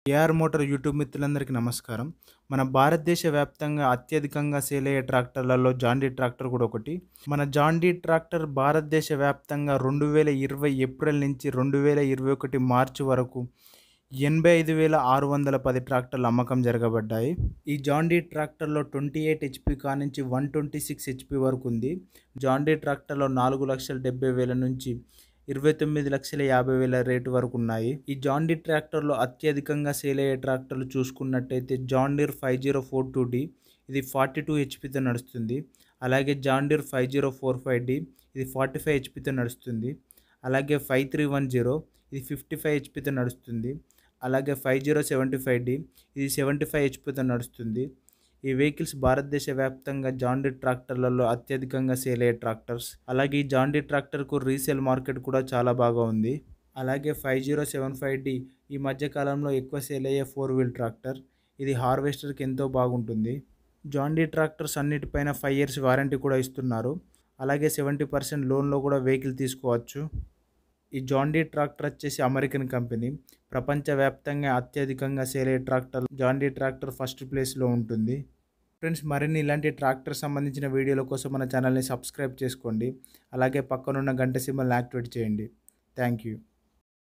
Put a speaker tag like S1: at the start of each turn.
S1: AR motor YouTube మిత్రులందరికీ నమస్కారం మన భారతదేశ వ్యాప్తంగా అత్యధికంగా సేల్ అయ్యే ట్రాక్టర్లలో జాండీ ట్రాక్టర్ కూడా ఒకటి మన జాండీ ట్రాక్టర్ భారతదేశ వ్యాప్తంగా రెండు వేల ఇరవై ఏప్రిల్ నుంచి రెండు వేల ఇరవై ఒకటి మార్చి వరకు ఎనభై ఐదు వేల ఆరు వందల పది ట్రాక్టర్లు అమ్మకం జరగబడ్డాయి ఈ జాండీ ట్రాక్టర్లో ట్వంటీ ఎయిట్ హెచ్పి కానించి వన్ ట్వంటీ సిక్స్ హెచ్పి వరకు ఉంది జాండీ ట్రాక్టర్లో నాలుగు లక్షల డెబ్బై వేల నుంచి ఇరవై తొమ్మిది లక్షల యాభై వేల రేటు వరకు ఉన్నాయి ఈ జాండీ ట్రాక్టర్లో అత్యధికంగా సేల్ అయ్యే ట్రాక్టర్లు చూసుకున్నట్టయితే John Deere five zero four two D ఇది ఫార్టీ టూ హెచ్పితో నడుస్తుంది అలాగే John Deere five zero four five D ఇది ఫార్టీ ఫైవ్ హెచ్పితో నడుస్తుంది అలాగే ఫైవ్ త్రీ వన్ జీరో ఇది ఫిఫ్టీ ఫైవ్ హెచ్పితో నడుస్తుంది అలాగే five zero seventy five D ఇది సెవెంటీ ఫైవ్ హెచ్పితో నడుస్తుంది ఈ వెహికల్స్ భారతదేశ వ్యాప్తంగా జాండీ ట్రాక్టర్లలో అత్యధికంగా సేల్ అయ్యే ట్రాక్టర్స్ అలాగే ఈ జాండీ ట్రాక్టర్కు రీసేల్ మార్కెట్ కూడా చాలా బాగా ఉంది అలాగే five zero seven five D ఈ మధ్య కాలంలో ఎక్కువ సేల్ అయ్యే ఫోర్ వీల్ ట్రాక్టర్ ఇది హార్వెస్టర్కి ఎంతో బాగుంటుంది జాండీ ట్రాక్టర్స్ అన్నిటిపైన ఫైవ్ ఇయర్స్ వారంటీ కూడా ఇస్తున్నారు అలాగే సెవెంటీ పర్సెంట్ లోన్లో కూడా వెహికల్ తీసుకోవచ్చు ఈ జాండీ ట్రాక్టర్ వచ్చేసి అమెరికన్ కంపెనీ ప్రపంచవ్యాప్తంగా అత్యధికంగా సేల్ అయ్యే ట్రాక్టర్ జాండీ ట్రాక్టర్ ఫస్ట్ ప్లేస్లో ఉంటుంది ఫ్రెండ్స్ మరిన్ని ఇలాంటి ట్రాక్టర్ సంబంధించిన వీడియోల కోసం మన ఛానల్ని సబ్స్క్రైబ్ చేసుకోండి అలాగే పక్కనున్న గంట సింబల్ని యాక్టివేట్ చేయండి థ్యాంక్ యూ